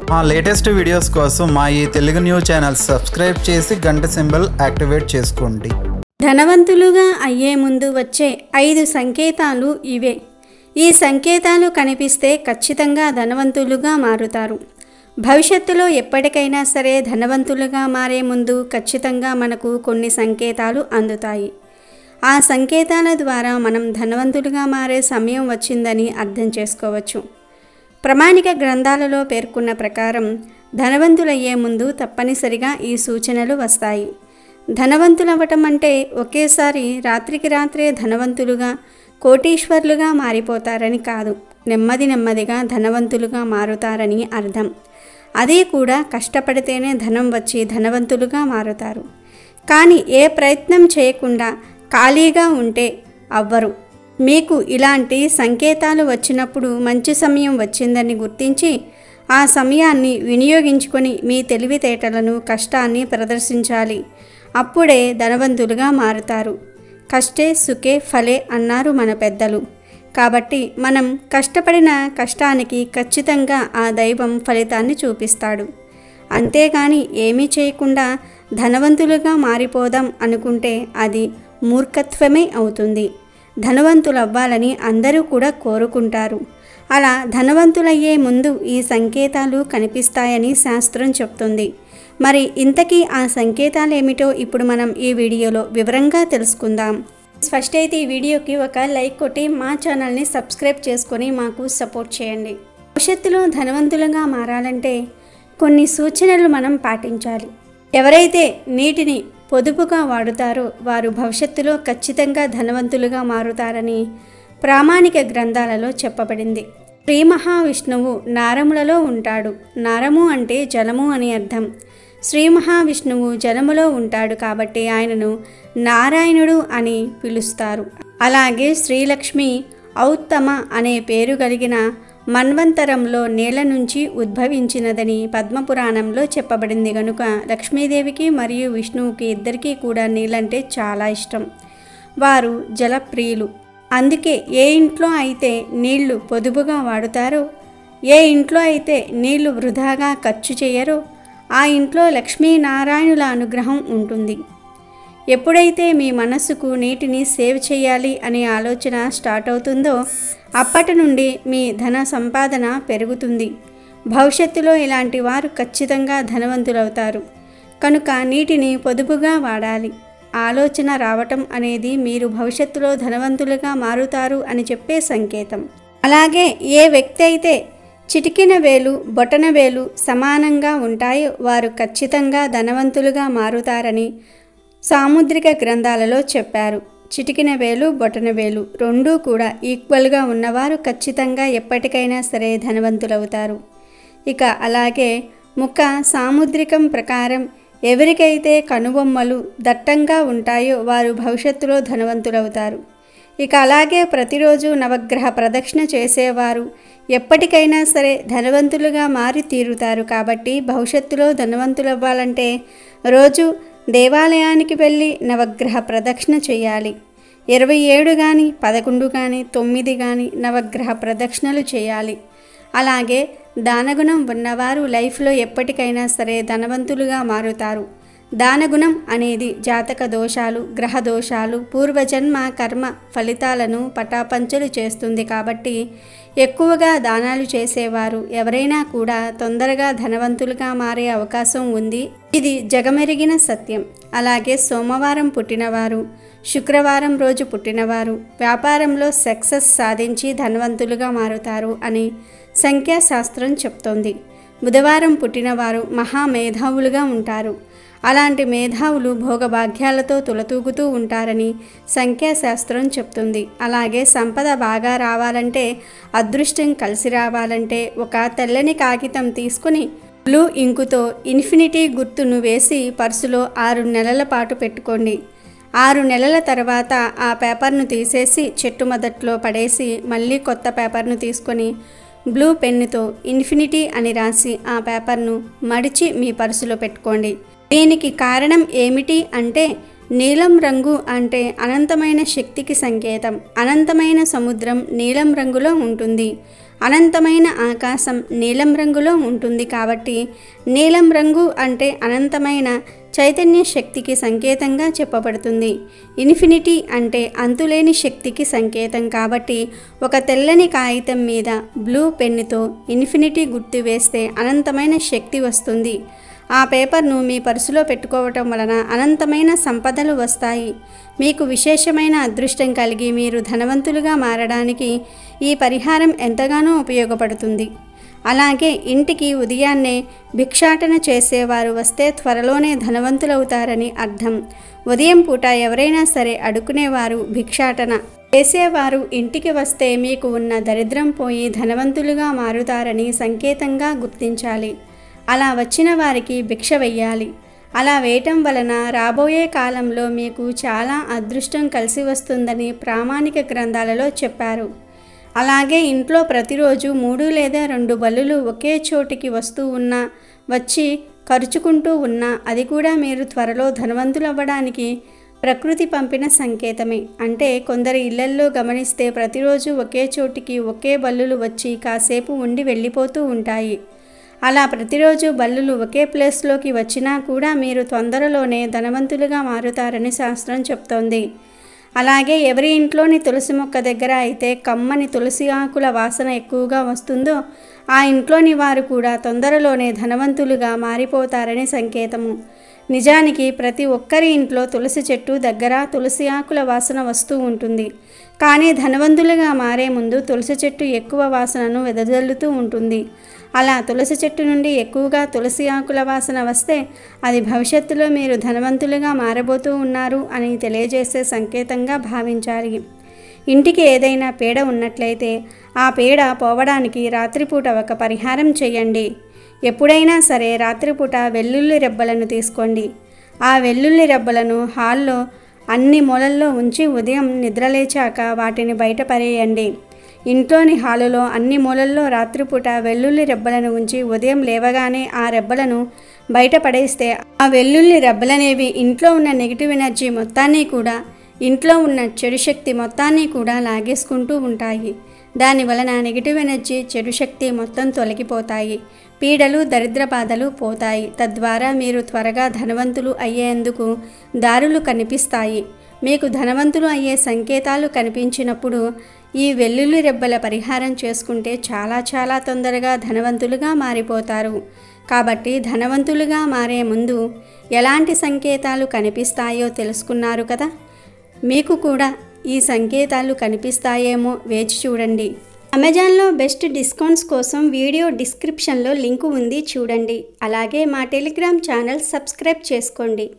మా latest videos కోసం మా ఈ తెలుగు న్యూస్ ఛానల్ సబ్స్క్రైబ్ చేసి గంట సింబల్ యాక్టివేట్ చేసుకోండి ధనవంతులుగా అయ్యే ముందు వచ్చే ఐదు సంకేతాలు ఇవే ఈ సంకేతాలు కనిపిస్తే ఖచ్చితంగా ధనవంతులుగా మారుతారు భవిష్యత్తులో ఎప్పటికైనా సరే ధనవంతులుగా మారే ముందు ఖచ్చితంగా మనకు కొన్ని సంకేతాలు అందుతాయి ఆ సంకేతాల ద్వారా మనం ధనవంతులుగా మారే సమయం వచ్చిందని అర్థం చేసుకోవచ్చు ప్రామాణిక గ్రంథాలలో పేర్కొన్న ప్రకారం ధనవంతులయ్యే ముందు తప్పనిసరిగా ఈ సూచనలు వస్తాయి ధనవంతులవ్వటం అంటే ఒకేసారి రాత్రికి రాత్రే ధనవంతులుగా కోటీశ్వర్లుగా మారిపోతారని కాదు నెమ్మది నెమ్మదిగా ధనవంతులుగా మారుతారని అర్థం అదే కూడా కష్టపడితేనే ధనం వచ్చి ధనవంతులుగా మారుతారు కానీ ఏ ప్రయత్నం చేయకుండా ఖాళీగా ఉంటే అవ్వరు మీకు ఇలాంటి సంకేతాలు వచ్చినప్పుడు మంచి సమయం వచ్చిందని గుర్తించి ఆ సమయాన్ని వినియోగించుకొని మీ తెలివితేటలను కష్టాన్ని ప్రదర్శించాలి అప్పుడే ధనవంతులుగా మారుతారు కష్టే సుఖే ఫలే అన్నారు మన పెద్దలు కాబట్టి మనం కష్టపడిన కష్టానికి ఖచ్చితంగా ఆ దైవం ఫలితాన్ని చూపిస్తాడు అంతేగాని ఏమీ చేయకుండా ధనవంతులుగా మారిపోదాం అనుకుంటే అది మూర్ఖత్వమే అవుతుంది ధనవంతులవ్వాలని అందరూ కూడా కోరుకుంటారు అలా ధనవంతులయ్యే ముందు ఈ సంకేతాలు కనిపిస్తాయని శాస్త్రం చెప్తుంది మరి ఇంతకీ ఆ సంకేతాలు ఏమిటో ఇప్పుడు మనం ఈ వీడియోలో వివరంగా తెలుసుకుందాం ఫస్ట్ అయితే ఈ వీడియోకి ఒక లైక్ కొట్టి మా ఛానల్ని సబ్స్క్రైబ్ చేసుకొని మాకు సపోర్ట్ చేయండి భవిష్యత్తులో ధనవంతులుగా మారాలంటే కొన్ని సూచనలు మనం పాటించాలి ఎవరైతే నీటిని పొదుపుగా వాడుతారో వారు భవిష్యత్తులో ఖచ్చితంగా ధనవంతులుగా మారుతారని ప్రామాణిక గ్రంథాలలో చెప్పబడింది శ్రీ మహావిష్ణువు నారములలో ఉంటాడు నారము అంటే జలము అని అర్థం శ్రీ మహావిష్ణువు జలములో ఉంటాడు కాబట్టి ఆయనను నారాయణుడు అని పిలుస్తారు అలాగే శ్రీలక్ష్మి ఔత్తమ అనే పేరు కలిగిన మన్వంతరంలో నేల నుంచి ఉద్భవించినదని పద్మపురాణంలో చెప్పబడింది కనుక లక్ష్మీదేవికి మరియు విష్ణువుకి ఇద్దరికీ కూడా నీళ్ళంటే చాలా ఇష్టం వారు జలప్రియులు అందుకే ఏ ఇంట్లో అయితే నీళ్లు పొదుపుగా వాడుతారో ఏ ఇంట్లో అయితే నీళ్లు వృధాగా ఖర్చు చేయరో ఆ ఇంట్లో లక్ష్మీనారాయణుల అనుగ్రహం ఉంటుంది ఎప్పుడైతే మీ మనస్సుకు నీటిని సేవ్ చేయాలి అనే ఆలోచన స్టార్ట్ అవుతుందో అప్పటి నుండి మీ ధన సంపాదన పెరుగుతుంది భవిష్యత్తులో ఇలాంటి వారు ఖచ్చితంగా ధనవంతులవుతారు కనుక నీటిని పొదుపుగా వాడాలి ఆలోచన రావటం అనేది మీరు భవిష్యత్తులో ధనవంతులుగా మారుతారు అని చెప్పే సంకేతం అలాగే ఏ వ్యక్తి అయితే చిటికిన వేలు బొటన వేలు సమానంగా ఉంటాయో వారు ఖచ్చితంగా ధనవంతులుగా మారుతారని సాముద్రిక గ్రంథాలలో చెప్పారు చిటికిన వేలు బొటన వేలు రెండూ కూడా ఈక్వల్గా ఉన్నవారు ఖచ్చితంగా ఎప్పటికైనా సరే ధనవంతులవుతారు ఇక అలాగే ముఖ సాముద్రికం ప్రకారం ఎవరికైతే కనుబొమ్మలు దట్టంగా ఉంటాయో వారు భవిష్యత్తులో ధనవంతులవుతారు ఇక అలాగే ప్రతిరోజు నవగ్రహ ప్రదక్షిణ చేసేవారు ఎప్పటికైనా సరే ధనవంతులుగా మారి తీరుతారు కాబట్టి భవిష్యత్తులో ధనవంతులవ్వాలంటే రోజు దేవాలయానికి వెళ్ళి నవగ్రహ ప్రదక్షిణ చేయాలి ఇరవై ఏడు కానీ పదకొండు కానీ తొమ్మిది కానీ నవగ్రహ ప్రదక్షిణలు చేయాలి అలాగే దానగుణం ఉన్నవారు లైఫ్లో ఎప్పటికైనా సరే ధనవంతులుగా మారుతారు దానగుణం అనేది జాతక దోషాలు గ్రహ దోషాలు పూర్వజన్మ కర్మ ఫలితాలను పటాపంచలు చేస్తుంది కాబట్టి ఎక్కువగా దానాలు చేసేవారు ఎవరైనా కూడా తొందరగా ధనవంతులుగా మారే అవకాశం ఉంది ఇది జగమెరిగిన సత్యం అలాగే సోమవారం పుట్టినవారు శుక్రవారం రోజు పుట్టినవారు వ్యాపారంలో సక్సెస్ సాధించి ధనవంతులుగా మారుతారు అని సంఖ్యాశాస్త్రం చెప్తోంది బుధవారం పుట్టినవారు మహామేధావులుగా ఉంటారు అలాంటి మేధావులు భోగభాగ్యాలతో తులతూగుతూ ఉంటారని సంఖ్యాశాస్త్రం చెప్తుంది అలాగే సంపద బాగా రావాలంటే అదృష్టం కలిసి రావాలంటే ఒక తెల్లని కాగితం తీసుకుని బ్లూ ఇంకుతో ఇన్ఫినిటీ గుర్తును వేసి పర్సులో ఆరు నెలల పాటు పెట్టుకోండి ఆరు నెలల తర్వాత ఆ పేపర్ను తీసేసి చెట్టు మొదట్లో పడేసి మళ్ళీ కొత్త పేపర్ను తీసుకొని బ్లూ పెన్నుతో ఇన్ఫినిటీ అని రాసి ఆ పేపర్ను మడిచి మీ పర్సులో పెట్టుకోండి దీనికి కారణం ఏమిటి అంటే నీలం రంగు అంటే అనంతమైన శక్తికి సంకేతం అనంతమైన సముద్రం నీలం రంగులో ఉంటుంది అనంతమైన ఆకాశం నీలం రంగులో ఉంటుంది కాబట్టి నీలం రంగు అంటే అనంతమైన చైతన్య శక్తికి సంకేతంగా చెప్పబడుతుంది ఇన్ఫినిటీ అంటే అంతులేని శక్తికి సంకేతం కాబట్టి ఒక తెల్లని కాగితం మీద బ్లూ పెన్నుతో ఇన్ఫినిటీ గుర్తు వేస్తే అనంతమైన శక్తి వస్తుంది ఆ పేపర్ను మీ పర్సులో పెట్టుకోవటం వలన అనంతమైన సంపదలు వస్తాయి మీకు విశేషమైన అదృష్టం కలిగి మీరు ధనవంతులుగా మారడానికి ఈ పరిహారం ఎంతగానో ఉపయోగపడుతుంది అలాగే ఇంటికి ఉదయాన్నే భిక్షాటన చేసేవారు వస్తే త్వరలోనే ధనవంతులవుతారని అర్థం ఉదయం పూట ఎవరైనా సరే అడుక్కునేవారు భిక్షాటన చేసేవారు ఇంటికి వస్తే మీకు ఉన్న దరిద్రం పోయి ధనవంతులుగా మారుతారని సంకేతంగా గుర్తించాలి అలా వచ్చిన వారికి భిక్ష వెయ్యాలి అలా వేయటం వలన రాబోయే కాలంలో మీకు చాలా అదృష్టం కలిసి వస్తుందని ప్రామాణిక గ్రంథాలలో చెప్పారు అలాగే ఇంట్లో ప్రతిరోజు మూడు లేదా రెండు బల్లులు ఒకే చోటికి వస్తూ ఉన్నా వచ్చి ఖర్చుకుంటూ ఉన్నా అది కూడా మీరు త్వరలో ధనవంతులవ్వడానికి ప్రకృతి పంపిన సంకేతమే అంటే కొందరి ఇళ్లల్లో గమనిస్తే ప్రతిరోజు ఒకే చోటికి ఒకే బల్లులు వచ్చి కాసేపు ఉండి వెళ్ళిపోతూ ఉంటాయి అలా ప్రతిరోజు బల్లులు ఒకే ప్లేస్లోకి వచ్చినా కూడా మీరు తొందరలోనే ధనవంతులుగా మారుతారని శాస్త్రం చెప్తోంది అలాగే ఎవరి ఇంట్లోని తులసి మొక్క దగ్గర అయితే కమ్మని తులసి ఆకుల వాసన ఎక్కువగా వస్తుందో ఆ ఇంట్లోని వారు కూడా తొందరలోనే ధనవంతులుగా మారిపోతారని సంకేతము నిజానికి ప్రతి ఒక్కరి ఇంట్లో తులసి చెట్టు దగ్గర తులసి ఆకుల వాసన వస్తూ ఉంటుంది కానీ ధనవంతులుగా మారే ముందు తులసి చెట్టు ఎక్కువ వాసనను వెదజల్లుతూ ఉంటుంది అలా తులసి చెట్టు నుండి ఎక్కువగా తులసి ఆకుల వాసన వస్తే అది భవిష్యత్తులో మీరు ధనవంతులుగా మారబోతూ ఉన్నారు అని తెలియజేసే సంకేతంగా భావించాలి ఇంటికి ఏదైనా పీడ ఉన్నట్లయితే ఆ పీడ పోవడానికి రాత్రిపూట ఒక పరిహారం చేయండి ఎప్పుడైనా సరే రాత్రిపూట వెల్లుల్లి రెబ్బలను తీసుకోండి ఆ వెల్లుల్లి రెబ్బలను హాల్లో అన్ని మూలల్లో ఉంచి ఉదయం నిద్రలేచాక వాటిని బయట పడేయండి ఇంట్లోని హాలులో అన్ని మూలల్లో రాత్రిపూట వెల్లుల్లి రెబ్బలను ఉంచి ఉదయం లేవగానే ఆ రెబ్బలను బయట పడేస్తే ఆ వెల్లుల్లి రెబ్బలనేవి ఇంట్లో ఉన్న నెగిటివ్ ఎనర్జీ మొత్తాన్ని కూడా ఇంట్లో ఉన్న చెడు శక్తి మొత్తాన్ని కూడా లాగేసుకుంటూ ఉంటాయి దాని వలన నెగిటివ్ ఎనర్జీ చెడు శక్తి మొత్తం తొలగిపోతాయి పీడలు దరిద్ర బాధలు పోతాయి తద్వారా మీరు త్వరగా ధనవంతులు అయ్యేందుకు దారులు కనిపిస్తాయి మీకు ధనవంతులు అయ్యే సంకేతాలు కనిపించినప్పుడు ఈ వెల్లుల్లి రెబ్బల పరిహారం చేసుకుంటే చాలా చాలా తొందరగా ధనవంతులుగా మారిపోతారు కాబట్టి ధనవంతులుగా మారే ముందు ఎలాంటి సంకేతాలు కనిపిస్తాయో తెలుసుకున్నారు కదా మీకు కూడా ఈ సంకేతాలు కనిపిస్తాయేమో వేచి చూడండి అమెజాన్లో బెస్ట్ డిస్కౌంట్స్ కోసం వీడియో డిస్క్రిప్షన్లో లింకు ఉంది చూడండి అలాగే మా టెలిగ్రామ్ ఛానల్ సబ్స్క్రైబ్ చేసుకోండి